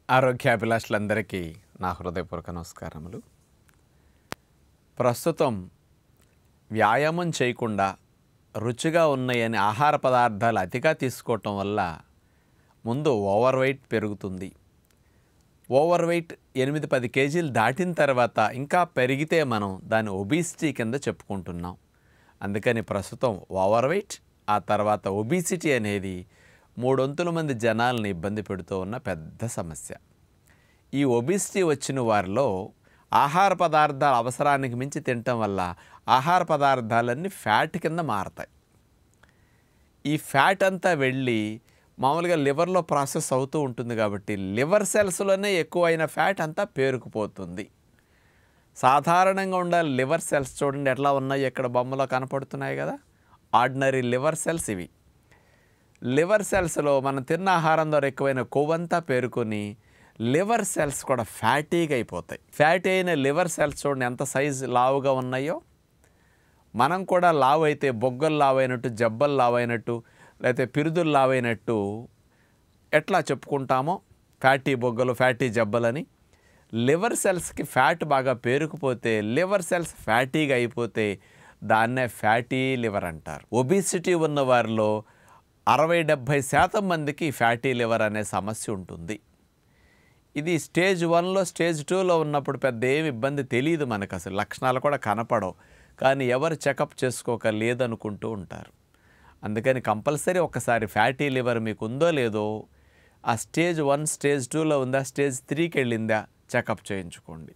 ఆరోగ్యాభిలాషులందరికీ నా హృదయపూర్వక నమస్కారములు ప్రస్తుతం వ్యాయామం చేయకుండా రుచిగా ఉన్నాయని ఆహార పదార్థాలు అతిగా తీసుకోవటం వల్ల ముందు ఓవర్ వెయిట్ పెరుగుతుంది ఓవర్ వెయిట్ ఎనిమిది పది కేజీలు దాటిన తర్వాత ఇంకా పెరిగితే మనం దాని ఒబిసిటీ కింద చెప్పుకుంటున్నాం అందుకని ప్రస్తుతం ఓవర్ వెయిట్ ఆ తర్వాత ఒబిసిటీ అనేది మూడొంతుల మంది జనాలను ఇబ్బంది పెడుతూ ఉన్న పెద్ద సమస్య ఈ ఒబిసిటీ వచ్చిన వారిలో ఆహార పదార్థాల అవసరానికి మించి తినటం వల్ల ఆహార పదార్థాలన్నీ ఫ్యాట్ కింద మారతాయి ఈ ఫ్యాట్ అంతా వెళ్ళి మామూలుగా లివర్లో ప్రాసెస్ అవుతూ ఉంటుంది కాబట్టి లివర్ సెల్స్లోనే ఎక్కువైన ఫ్యాట్ అంతా పేరుకుపోతుంది సాధారణంగా ఉండాలి లివర్ సెల్స్ చూడండి ఎట్లా ఉన్నాయి ఇక్కడ బొమ్మలో కనపడుతున్నాయి కదా ఆర్డినరీ లివర్ సెల్స్ ఇవి లివర్ సెల్స్లో మనం తిన్న ఆహారం ద్వారా ఎక్కువైన కొవ్వంతా పేరుకొని లివర్ సెల్స్ కూడా ఫ్యాటీగా అయిపోతాయి ఫ్యాటీ అయిన లివర్ సెల్స్ చూడండి ఎంత సైజు లావుగా ఉన్నాయో మనం కూడా లావు అయితే బొగ్గలు లావైనట్టు జబ్బలు లావైనట్టు లేకపోతే పిరుదులు లావైనట్టు ఎట్లా చెప్పుకుంటామో ఫ్యాటీ బొగ్గలు ఫ్యాటీ జబ్బలని లివర్ సెల్స్కి ఫ్యాట్ బాగా పేరుకుపోతే లివర్ సెల్స్ ఫ్యాటీగా అయిపోతే దాన్నే ఫ్యాటీ లివర్ అంటారు ఒబిసిటీ ఉన్న వారిలో అరవై డెబ్భై శాతం మందికి ఫ్యాటీ లివర్ అనే సమస్య ఉంటుంది ఇది స్టేజ్ వన్లో స్టేజ్ టూలో ఉన్నప్పుడు పెద్ద ఏమి ఇబ్బంది తెలియదు మనకు అసలు లక్షణాలు కూడా కనపడవు కానీ ఎవరు చెకప్ చేసుకోక లేదనుకుంటూ ఉంటారు అందుకని కంపల్సరీ ఒకసారి ఫ్యాటీ లివర్ మీకు ఉందో లేదో ఆ స్టేజ్ వన్ స్టేజ్ టూలో ఉందా స్టేజ్ త్రీకి వెళ్ళిందా చెకప్ చేయించుకోండి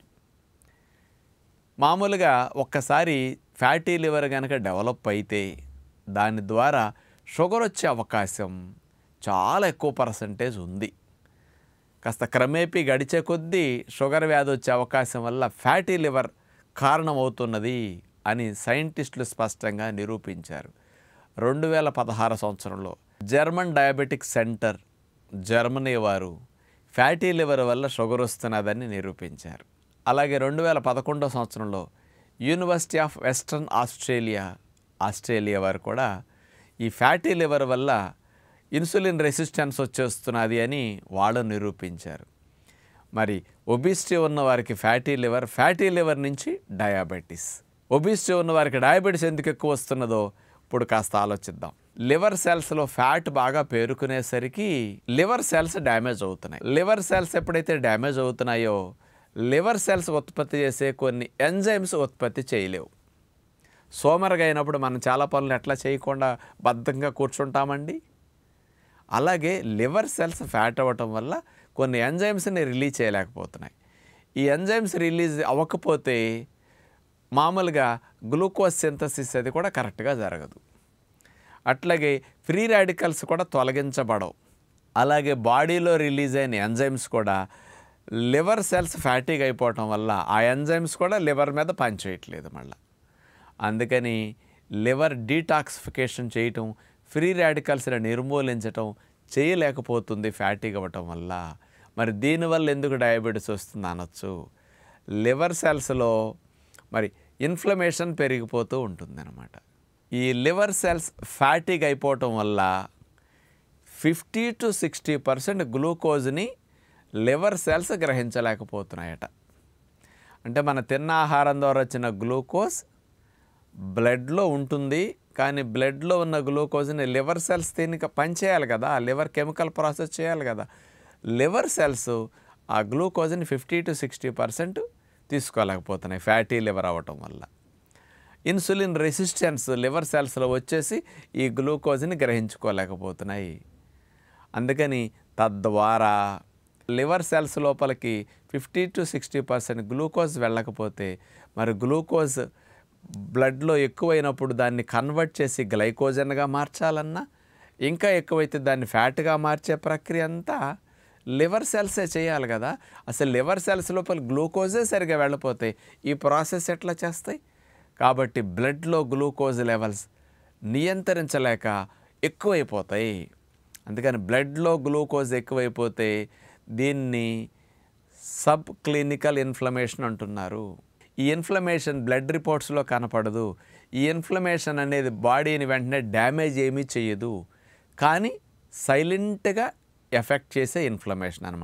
మామూలుగా ఒక్కసారి ఫ్యాటీ లివర్ కనుక డెవలప్ అయితే దాని ద్వారా షుగర్ వచ్చే అవకాశం చాలా ఎక్కువ పర్సంటేజ్ ఉంది కాస్త క్రమేపీ గడిచే కొద్దీ షుగర్ వ్యాధి వచ్చే అవకాశం వల్ల ఫ్యాటీ లివర్ కారణమవుతున్నది అని సైంటిస్టులు స్పష్టంగా నిరూపించారు రెండు వేల పదహారు సంవత్సరంలో జర్మన్ డయాబెటిక్ సెంటర్ జర్మనీ వారు ఫ్యాటీ లివర్ వల్ల షుగర్ వస్తున్నదని నిరూపించారు అలాగే రెండు వేల పదకొండో సంవత్సరంలో university of Western Australia Australia వారు కూడా ఈ ఫ్యాటీ లివర్ వల్ల ఇన్సులిన్ రెసిస్టెన్స్ వచ్చేస్తున్నది అని వాళ్ళు నిరూపించారు మరి ఒబిసిటీ ఉన్న వారికి ఫ్యాటీ లివర్ ఫ్యాటీ లివర్ నుంచి డయాబెటీస్ ఒబిసిటీ ఉన్న వారికి డయాబెటీస్ ఎందుకు ఎక్కువ వస్తున్నదో ఇప్పుడు కాస్త ఆలోచిద్దాం లివర్ సెల్స్లో ఫ్యాట్ బాగా పేరుకునేసరికి లివర్ సెల్స్ డ్యామేజ్ అవుతున్నాయి లివర్ సెల్స్ ఎప్పుడైతే డ్యామేజ్ అవుతున్నాయో లివర్ సెల్స్ ఉత్పత్తి చేసే కొన్ని ఎంజైమ్స్ ఉత్పత్తి చేయలేవు సోమరగా అయినప్పుడు మనం చాలా పనులు ఎట్లా చేయకుండా బద్ధంగా కూర్చుంటామండి అలాగే లివర్ సెల్స్ ఫ్యాట్ అవ్వటం వల్ల కొన్ని ఎంజైమ్స్ని రిలీజ్ చేయలేకపోతున్నాయి ఈ ఎంజైమ్స్ రిలీజ్ అవ్వకపోతే మామూలుగా గ్లూకోజ్ సింథసిస్ అది కూడా కరెక్ట్గా జరగదు అట్లాగే ఫ్రీ రాడికల్స్ కూడా తొలగించబడవు అలాగే బాడీలో రిలీజ్ అయిన ఎంజైమ్స్ కూడా లివర్ సెల్స్ ఫ్యాటీగా అయిపోవటం వల్ల ఆ ఎంజైమ్స్ కూడా లివర్ మీద పనిచేయట్లేదు మళ్ళీ అందుకని లివర్ డీటాక్సిఫికేషన్ చేయటం ఫ్రీ రాడికల్స్ని నిర్మూలించటం చేయలేకపోతుంది ఫ్యాటీగా అవ్వటం వల్ల మరి దీనివల్ల ఎందుకు డయాబెటీస్ వస్తుంది అనొచ్చు లివర్ సెల్స్లో మరి ఇన్ఫ్లమేషన్ పెరిగిపోతూ ఉంటుంది అనమాట ఈ లివర్ సెల్స్ ఫ్యాటీగా అయిపోవటం వల్ల ఫిఫ్టీ టు సిక్స్టీ పర్సెంట్ గ్లూకోజ్ని లివర్ సెల్స్ గ్రహించలేకపోతున్నాయట అంటే మన తిన్న ఆహారం ద్వారా వచ్చిన గ్లూకోజ్ బ్లడ్లో ఉంటుంది కానీ బ్లడ్లో ఉన్న గ్లూకోజ్ని లివర్ సెల్స్ దీనికి పనిచేయాలి కదా ఆ లివర్ కెమికల్ ప్రాసెస్ చేయాలి కదా లివర్ సెల్స్ ఆ గ్లూకోజ్ని ఫిఫ్టీ టు సిక్స్టీ పర్సెంట్ తీసుకోలేకపోతున్నాయి ఫ్యాటీ లివర్ అవ్వటం వల్ల ఇన్సులిన్ రెసిస్టెన్స్ లివర్ సెల్స్లో వచ్చేసి ఈ గ్లూకోజ్ని గ్రహించుకోలేకపోతున్నాయి అందుకని తద్వారా లివర్ సెల్స్ లోపలికి fifty to sixty percent glucose వెళ్ళకపోతే మరి గ్లూకోజ్ బ్లడ్లో ఎక్కువైనప్పుడు దాన్ని కన్వర్ట్ చేసి గ్లైకోజన్గా మార్చాలన్నా ఇంకా ఎక్కువైతే దాన్ని ఫ్యాట్గా మార్చే ప్రక్రియ అంతా లివర్ సెల్సే చేయాలి కదా అసలు లివర్ సెల్స్ లోపల గ్లూకోజే సరిగా వెళ్ళిపోతాయి ఈ ప్రాసెస్ ఎట్లా చేస్తాయి కాబట్టి బ్లడ్లో గ్లూకోజ్ లెవెల్స్ నియంత్రించలేక ఎక్కువైపోతాయి అందుకని బ్లడ్లో గ్లూకోజ్ ఎక్కువైపోతే దీన్ని సబ్ క్లినికల్ ఇన్ఫ్లమేషన్ అంటున్నారు ఈ ఇన్ఫ్లమేషన్ బ్లడ్ రిపోర్ట్స్లో కనపడదు ఈ ఇన్ఫ్లమేషన్ అనేది బాడీని వెంటనే డ్యామేజ్ ఏమీ చేయదు కానీ సైలెంట్గా ఎఫెక్ట్ చేసే ఇన్ఫ్లమేషన్ అనమాట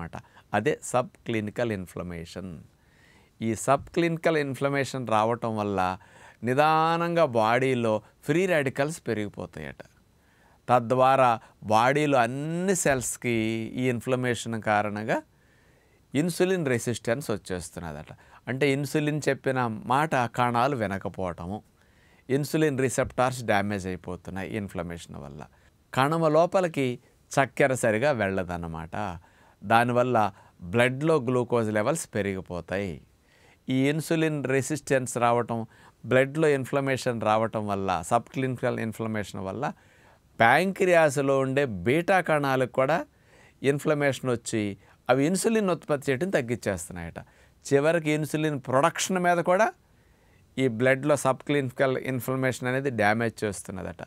అదే సబ్ క్లినికల్ ఇన్ఫ్లమేషన్ ఈ సబ్ క్లినికల్ ఇన్ఫ్లమేషన్ రావటం వల్ల నిదానంగా బాడీలో ఫ్రీ రాడికల్స్ పెరిగిపోతాయట తద్వారా బాడీలో అన్ని సెల్స్కి ఈ ఇన్ఫ్లమేషన్ కారణంగా ఇన్సులిన్ రెసిస్టెన్స్ వచ్చేస్తున్నదట అంటే ఇన్సులిన్ చెప్పిన మాట కణాలు వినకపోవటము ఇన్సులిన్ రిసెప్టార్స్ డ్యామేజ్ అయిపోతున్నాయి ఇన్ఫ్లమేషన్ వల్ల కణమ లోపలికి చక్కెర సరిగా వెళ్ళదన్నమాట దానివల్ల బ్లడ్లో గ్లూకోజ్ లెవెల్స్ పెరిగిపోతాయి ఈ ఇన్సులిన్ రెసిస్టెన్స్ రావటం బ్లడ్లో ఇన్ఫ్లమేషన్ రావటం వల్ల సబ్ క్లినికల్ ఇన్ఫ్లమేషన్ వల్ల ప్యాంక్రియాస్లో ఉండే బీటా కణాలకు కూడా ఇన్ఫ్లమేషన్ వచ్చి అవి ఇన్సులిన్ ఉత్పత్తి చేయడం తగ్గించేస్తున్నాయట చివరికి ఇన్సులిన్ ప్రొడక్షన్ మీద కూడా ఈ బ్లడ్లో సబ్ క్లినికల్ ఇన్ఫ్లమేషన్ అనేది డ్యామేజ్ చేస్తున్నదట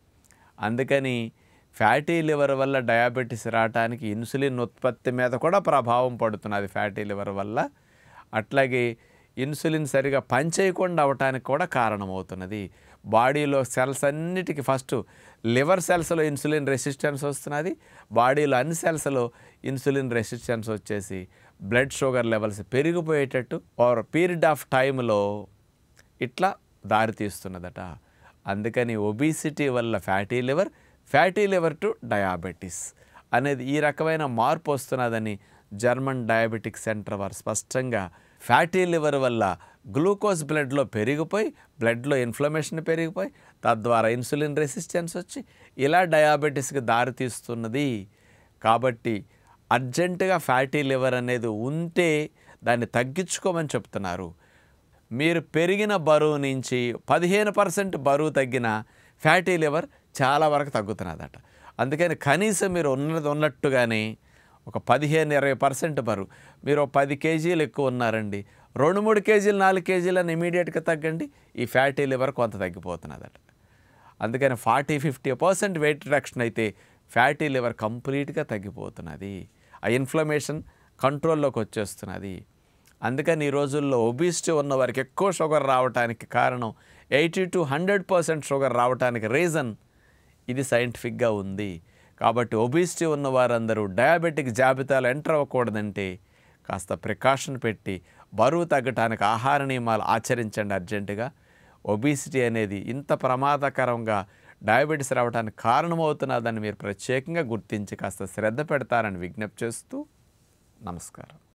అందుకని ఫ్యాటీ లివర్ వల్ల డయాబెటీస్ రావడానికి ఇన్సులిన్ ఉత్పత్తి మీద కూడా ప్రభావం పడుతున్నది ఫ్యాటీ లివర్ వల్ల అట్లాగే ఇన్సులిన్ సరిగా పనిచేయకుండా అవటానికి కూడా కారణమవుతున్నది బాడీలో సెల్స్ అన్నిటికీ ఫస్ట్ లివర్ సెల్స్లో ఇన్సులిన్ రెసిస్టెన్స్ వస్తున్నది బాడీలో అన్ని సెల్స్లో ఇన్సులిన్ రెసిస్టెన్స్ వచ్చేసి బ్లడ్ షుగర్ లెవెల్స్ పెరిగిపోయేటట్టు ఓవర్ పీరియడ్ ఆఫ్ టైంలో ఇట్లా దారితీస్తున్నదట అందుకని ఒబిసిటీ వల్ల fatty liver fatty liver to diabetes అనేది ఈ రకమైన మార్పు వస్తున్నదని జర్మన్ డయాబెటిక్ సెంటర్ వారు స్పష్టంగా ఫ్యాటీ లివర్ వల్ల గ్లూకోజ్ బ్లడ్లో పెరిగిపోయి బ్లడ్లో ఇన్ఫ్లమేషన్ పెరిగిపోయి తద్వారా ఇన్సులిన్ రెసిస్టెన్స్ వచ్చి ఇలా డయాబెటీస్కి దారితీస్తున్నది కాబట్టి అర్జెంటుగా ఫ్యాటీ లివర్ అనేది ఉంటే దాన్ని తగ్గించుకోమని చెప్తున్నారు మీరు పెరిగిన బరువు నుంచి పదిహేను పర్సెంట్ బరువు తగ్గిన ఫ్యాటీ లివర్ చాలా వరకు తగ్గుతున్నదట అందుకని కనీసం మీరు ఉన్నది ఉన్నట్టుగానే ఒక పదిహేను ఇరవై పర్సెంట్ బరువు మీరు ఒక పది కేజీలు ఎక్కువ ఉన్నారండి రెండు మూడు కేజీలు నాలుగు కేజీలని ఇమీడియట్గా తగ్గండి ఈ ఫ్యాటీ లివర్ కొంత తగ్గిపోతున్నదట అందుకని forty fifty percent weight reduction అయితే ఫ్యాటీ లివర్ కంప్లీట్గా తగ్గిపోతున్నది ఆ ఇన్ఫ్లమేషన్ కంట్రోల్లోకి వచ్చేస్తున్నది అందుకని ఈ రోజుల్లో ఒబిసిటీ ఉన్న వారికి ఎక్కువ షుగర్ రావడానికి కారణం eighty to hundred percent sugar రావడానికి రీజన్ ఇది సైంటిఫిక్గా ఉంది కాబట్టి ఒబిసిటీ ఉన్న వారందరూ డయాబెటిక్ జాబితాలో ఎంటర్ అవ్వకూడదంటే కాస్త ప్రికాషన్ పెట్టి బరువు తగ్గటానికి ఆహార నియమాలు ఆచరించండి అర్జెంటుగా ఒబిసిటీ అనేది ఇంత ప్రమాదకరంగా డయాబెటీస్ రావడానికి కారణమవుతున్నదని మీరు ప్రత్యేకంగా గుర్తించి కాస్త శ్రద్ధ పెడతారని విజ్ఞప్తి చేస్తూ నమస్కారం